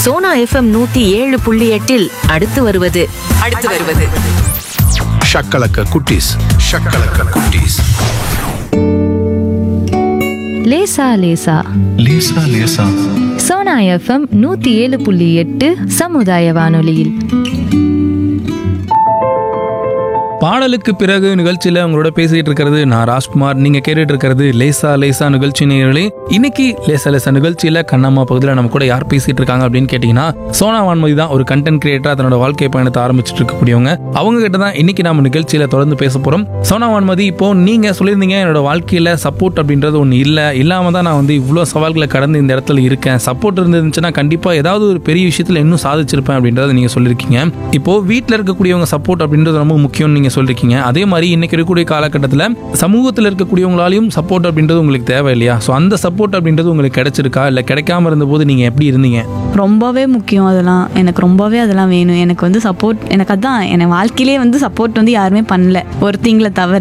Sona FM நூத்தி ஏழு புள்ளி எட்டில் அடுத்து வருவது அடுத்து வருவது ஷக்கலக்க குட்டீஸ் ஷக்கலக்க குட்டீஸ் லேசா லேசா லேசா லேசா சோனா எஃப்எம் நூத்தி ஏழு புள்ளி எட்டு சமுதாய வானொலியில் பாடலுக்கு பிறகு நிகழ்ச்சியில உங்களோட பேசிட்டு இருக்கிறது நான் ராஜ்குமார் நீங்க கேட்டுட்டு இருக்கிறது லேசா லேசா நிகழ்ச்சி நேயர்களே இன்னைக்கு லேசா லேசா நிகழ்ச்சியில கண்ணம்மா பகுதியில் நம்ம கூட யார் பேசிட்டு இருக்காங்க அப்படின்னு கேட்டீங்கன்னா சோனா வான்மதி தான் ஒரு கண்டென்ட் கிரியேட்டரா தன்னோட வாழ்க்கை பயணத்தை ஆரம்பிச்சிட்டு இருக்கக்கூடியவங்க அவங்க கிட்ட தான் இன்னைக்கு நம்ம நிகழ்ச்சியில தொடர்ந்து பேச போறோம் சோனா வான்மதி இப்போ நீங்க சொல்லியிருந்தீங்க என்னோட வாழ்க்கையில சப்போர்ட் அப்படின்றது ஒன்று இல்லை இல்லாம தான் நான் வந்து இவ்வளோ சவால்களை கடந்து இந்த இடத்துல இருக்கேன் சப்போர்ட் இருந்துச்சுன்னா கண்டிப்பா ஏதாவது ஒரு பெரிய விஷயத்துல இன்னும் சாதிச்சிருப்பேன் அப்படின்றத நீங்க சொல்லியிருக்கீங்க இப்போ வீட்டில் இருக்கக்கூடியவங்க சப்போர்ட் அப்படின்றது ரொம்ப முக்கியம்னு நீங்க சொல்லிருக்கீங்க அதே மாதிரி இன்னைக்கு இருக்கக்கூடிய காலகட்டத்தில் சமூகத்தில் இருக்கக்கூடியவங்களாலையும் சப்போர்ட் அப்படின்றது உங்களுக்கு தேவை இல்லையா ஸோ அந்த சப்போர்ட் அப்படின்றது உங்களுக்கு கிடைச்சிருக்கா இல்லை கிடைக்காம இருந்தபோது நீங்க எப்படி இருந்தீங்க ரொம்பவே முக்கியம் அதெல்லாம் எனக்கு ரொம்பவே அதெல்லாம் வேணும் எனக்கு வந்து சப்போர்ட் எனக்கு அதான் என் வாழ்க்கையிலே வந்து சப்போர்ட் வந்து யாருமே பண்ணல ஒருத்திங்களை தவிர